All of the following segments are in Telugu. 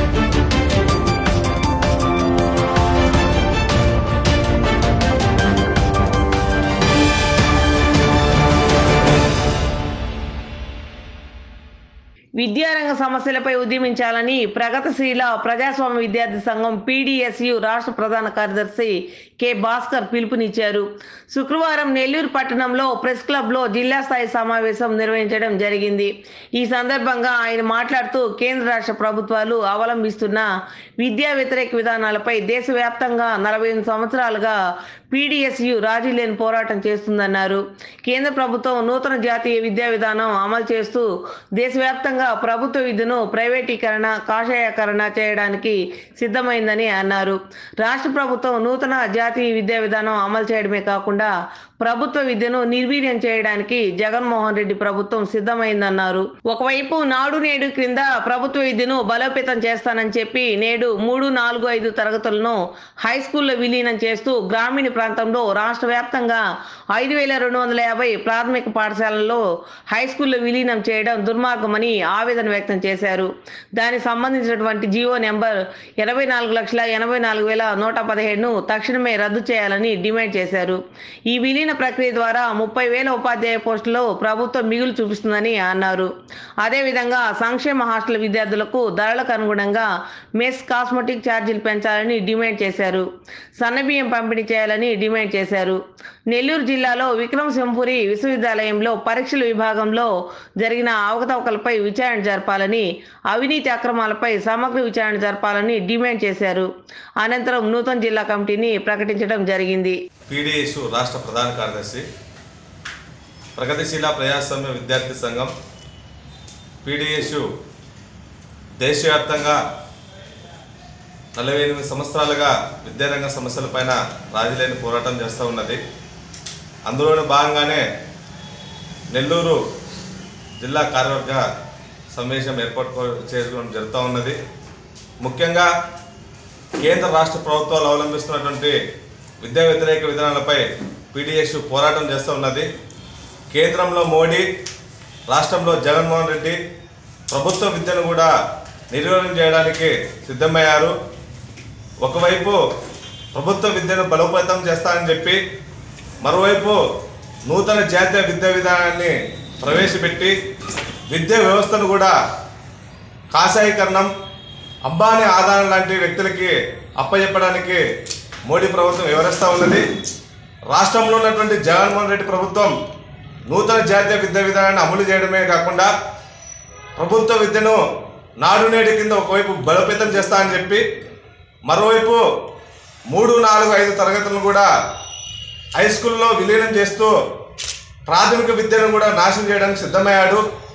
విద్యారంగ సమస్యలపై ఉద్యమించాలని ప్రగతిశీల ప్రజాస్వామ్య విద్యార్థి సంఘం పీడీఎస్యు రాష్ట్ర ప్రధాన కార్యదర్శి కె భాస్కర్ పిలుపునిచ్చారు శుక్రవారం నెల్లూరు పట్టణంలో ప్రెస్ క్లబ్లో జిల్లా స్థాయి సమావేశం నిర్వహించడం జరిగింది ఈ సందర్భంగా ఆయన మాట్లాడుతూ కేంద్ర రాష్ట్ర ప్రభుత్వాలు అవలంబిస్తున్న విద్యా వ్యతిరేక విధానాలపై దేశవ్యాప్తంగా నలభై ఎనిమిది సంవత్సరాలుగా పీడీఎస్యు రాజీ లేని పోరాటం చేస్తుందన్నారు కేంద్ర ప్రభుత్వం నూతన జాతీయ విద్యా విధానం అమలు చేస్తూ దేశవ్యాప్తంగా ప్రభుత్వ విద్యను ప్రైవేటీకరణ కాషాయకరణ చేయడానికి సిద్ధమైందని అన్నారు రాష్ట్ర ప్రభుత్వం నూతన జాతీయ విద్యా విధానం అమలు చేయడమే కాకుండా ప్రభుత్వ విద్యను నిర్వీర్యం చేయడానికి జగన్మోహన్ రెడ్డి ప్రభుత్వం సిద్ధమైందన్నారు ఒకవైపు నాడు నేడు క్రింద ప్రభుత్వ విద్యను బలోపేతం చేస్తానని చెప్పి నేడు మూడు నాలుగు ఐదు తరగతులను హై స్కూల్లో విలీనం చేస్తూ గ్రామీణ ప్రాంతంలో రాష్ట్ర వ్యాప్తంగా ఐదు వేల రెండు వందల యాభై ప్రాథమిక పాఠశాలల్లో హై స్కూల్లో విలీనం చేయడం దుర్మార్గమని ఆవేదన వ్యక్తం చేశారు దానికి సంబంధించినటువంటి జీవో నెంబర్ ఎనభై నాలుగు లక్షల ఎనభై నాలుగు వేల నూట పదిహేడును తక్షణమే రద్దు చేయాలని డిమాండ్ చేశారు ఈ విలీన ప్రక్రియ ద్వారా ముప్పై వేల ఉపాధ్యాయ పోస్టుల్లో ప్రభుత్వం మిగులు చూపిస్తుందని అన్నారు అదేవిధంగా సంక్షేమ హాస్టల్ విద్యార్థులకు ధరలకు అనుగుణంగా మెస్ కాస్మెటిక్ ఛార్జీలు పెంచాలని డిమాండ్ చేశారు సన్నబియ్యం పంపిణీ చేయాలని డిమాండ్ చేశారు నెల్లూరు జిల్లాలో విక్రమసింహపురి విశ్వవిద్యాలయంలో పరీక్షల విభాగంలో జరిగిన అవకతవకలపై విచారణ జరపాలని అవినీతి అక్రమాలపై సమగ్ర విచారణ జరపాలని డిమాండ్ చేశారు అనంతరం నూతన జిల్లా కమిటీని ప్రకటించడం జరిగింది పీడిఎస్ రాష్ట్ర ప్రధాన కార్యదర్శి ప్రగతిశీల ప్రజాస్వామ్య విద్యార్థి సంఘం పీడిఎస్ దేశవ్యాప్తంగా నలభై ఎనిమిది సంవత్సరాలుగా విద్యారంగ సమస్యలపైన రాజీలేని పోరాటం చేస్తూ ఉన్నది అందులోని భాగంగానే నెల్లూరు జిల్లా కార్యవర్గ సమావేశం ఏర్పాటు కో- చేసుకోవడం జరుగుతూ ఉన్నది ముఖ్యంగా కేంద్ర రాష్ట్ర ప్రభుత్వాలు అవలంబిస్తున్నటువంటి విద్యా వ్యతిరేక విధానాలపై పీడిఎస్ పోరాటం చేస్తూ ఉన్నది కేంద్రంలో మోడీ రాష్ట్రంలో జగన్మోహన్ రెడ్డి ప్రభుత్వ విద్యను కూడా నిర్వహణ చేయడానికి సిద్ధమయ్యారు ఒకవైపు ప్రభుత్వ విద్యను బలోపేతం చేస్తానని చెప్పి మరోవైపు నూతన జాతీయ విద్యా విధానాన్ని ప్రవేశపెట్టి విద్యా వ్యవస్థను కూడా కాషాయీకరణం అంబానీ ఆదాయం లాంటి వ్యక్తులకి అప్పచెప్పడానికి మోడీ ప్రభుత్వం వివరిస్తూ ఉన్నది రాష్ట్రంలో ఉన్నటువంటి జగన్మోహన్ రెడ్డి ప్రభుత్వం నూతన జాతీయ విద్యా విధానాన్ని అమలు చేయడమే కాకుండా ప్రభుత్వ విద్యను నాడు నేడు కింద ఒకవైపు బలోపేతం చేస్తా అని చెప్పి మరోవైపు మూడు నాలుగు ఐదు తరగతులను కూడా హై స్కూల్లో విలీనం చేస్తూ ప్రాథమిక విద్యను కూడా నాశనం చేయడానికి సిద్ధమయ్యాడు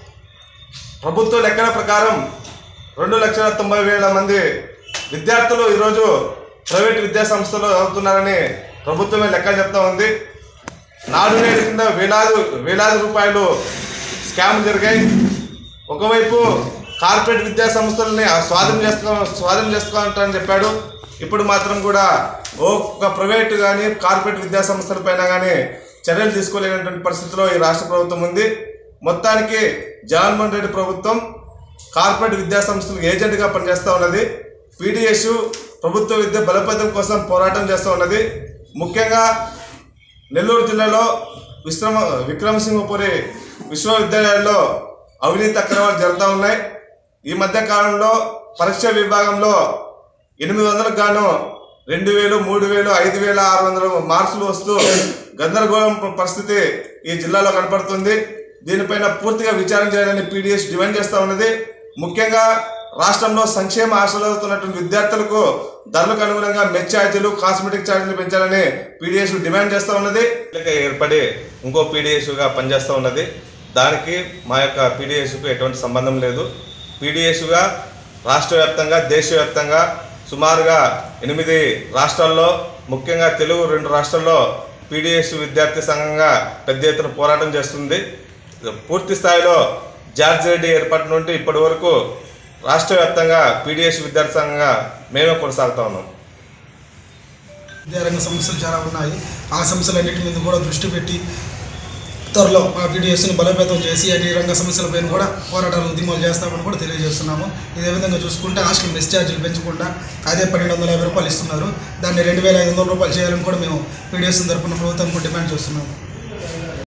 ప్రభుత్వ లెక్కల ప్రకారం రెండు లక్షల తొంభై వేల మంది విద్యార్థులు ఈరోజు ప్రైవేట్ విద్యా సంస్థలో చదువుతున్నారని ప్రభుత్వమే లెక్కలు చెప్తా ఉంది నాడు నేడు కింద వేలాది వేలాది రూపాయలు స్కామ్ జరిగాయి ఒకవైపు కార్పొరేట్ విద్యా సంస్థలని స్వాధీనం చేసుకో స్వాధీనం చేసుకోవాలంటారని చెప్పాడు ఇప్పుడు మాత్రం కూడా ఒక ప్రైవేట్ కానీ కార్పొరేట్ విద్యా సంస్థల పైన కానీ చర్యలు తీసుకోలేనటువంటి పరిస్థితిలో ఈ రాష్ట్ర ప్రభుత్వం ఉంది మొత్తానికి జగన్మోహన్ రెడ్డి ప్రభుత్వం కార్పొరేట్ విద్యా సంస్థలకు ఏజెంట్గా పనిచేస్తూ ఉన్నది పీడిఎస్ ప్రభుత్వ విద్య బలోపేతం కోసం పోరాటం చేస్తూ ఉన్నది ముఖ్యంగా నెల్లూరు జిల్లాలో విశ్రమ విక్రమసింహపురి విశ్వవిద్యాలయాల్లో అవినీతి అక్రమాలు జరుగుతూ ఉన్నాయి ఈ మధ్య కాలంలో పరీక్ష విభాగంలో ఎనిమిది వందలకు గాను రెండు వేలు మూడు వేలు ఐదు వేల ఆరు వందల మార్కులు వస్తూ గందరగోళం పరిస్థితి ఈ జిల్లాలో కనపడుతుంది దీనిపైన పూర్తిగా విచారణ చేయాలని పీడిఎస్ డిమాండ్ చేస్తూ ఉన్నది ముఖ్యంగా రాష్ట్రంలో సంక్షేమ ఆశలు అవుతున్నటువంటి విద్యార్థులకు ధరలకు అనుగుణంగా మెచ్ ఛార్జీలు కాస్మెటిక్ ఛార్జీలు పెంచాలని పీడిఎస్ డిమాండ్ చేస్తూ ఉన్నది ఏర్పడి ఇంకో పీడిఎస్గా పనిచేస్తూ ఉన్నది దానికి మా యొక్క పీడిఎస్కు ఎటువంటి సంబంధం లేదు పీడిఎస్గా రాష్ట్ర వ్యాప్తంగా దేశవ్యాప్తంగా సుమారుగా ఎనిమిది రాష్ట్రాల్లో ముఖ్యంగా తెలుగు రెండు రాష్ట్రాల్లో పీడిఎస్ విద్యార్థి సంఘంగా పెద్ద ఎత్తున పోరాటం చేస్తుంది పూర్తి స్థాయిలో జార్జ్ రెడ్డి ఏర్పాటు నుండి ఇప్పటి వరకు రాష్ట్ర వ్యాప్తంగా పీడిఎస్ విద్యార్థి సంఘంగా మేమే కొనసాగుతా ఉన్నాం విద్యారంగ సమస్యలు చాలా ఉన్నాయి ఆ సమస్యలన్నిటి మీద కూడా దృష్టి పెట్టి త్వరలో మా పీడిఎస్ని బలోపేతం చేసి అన్ని రంగ సమస్యలపైన కూడా పోరాటాలు ఉద్యమాలు చేస్తామని కూడా తెలియజేస్తున్నాము ఇదే విధంగా చూసుకుంటే హాస్టల్ మెస్ ఛార్జీలు పెంచకుండా అదే పన్నెండు వందల యాభై రూపాయలు ఇస్తున్నారు దాన్ని రెండు వేల ఐదు వందల రూపాయలు చేయాలని కూడా మేము పీడిఎస్ తరపున ప్రభుత్వం డిమాండ్ చేస్తున్నాము